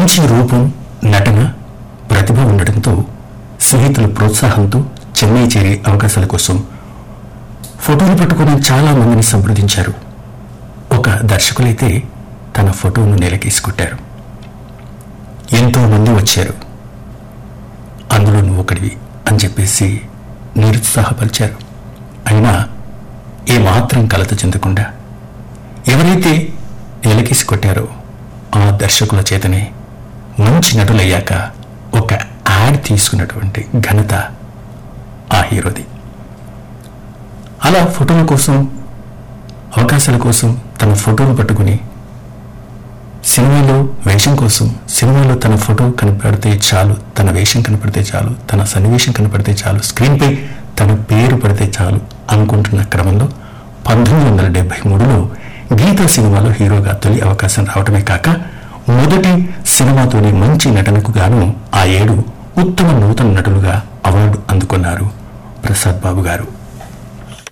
మంచి రూపం నటన ప్రతిభ ఉండడంతో స్నేహితుల ప్రోత్సాహంతో చెన్నై చేరే అవకాశాల కోసం ఫోటోలు పట్టుకుని చాలా మందిని సంప్రదించారు ఒక దర్శకులైతే తన ఫోటోను నెలకేసుకుంటారు ఎంతో మంది వచ్చారు అందులో నువ్వు ఒకడివి అని చెప్పేసి నిరుత్సాహపరిచారు అయినా ఏమాత్రం కలత చెందకుండా ఎవరైతే ఎలకేసి కొట్టారో ఆ దర్శకుల చేతనే మంచి నటులయ్యాక ఒక యాడ్ తీసుకున్నటువంటి ఘనత ఆ హీరోది అలా ఫోటోల కోసం అవకాశాల కోసం తన ఫోటోను పట్టుకుని సినిమాలో వేషం కోసం సినిమాలో తన ఫోటో కనపడితే చాలు తన వేషం కనపడితే చాలు తన సన్నివేశం కనపడితే చాలు స్క్రీన్పై తన పేరు పడితే చాలు అనుకుంటున్న క్రమంలో పంతొమ్మిది వందల డెబ్బై మూడులో గీతా సినిమాలో హీరోగా తొలి అవకాశం రావడమే కాక మొదటి సినిమాతోనే మంచి నటనకు గాను ఆ ఏడు ఉత్తమ నూతన నటులుగా అవార్డు అందుకున్నారు ప్రసాద్ బాబు గారు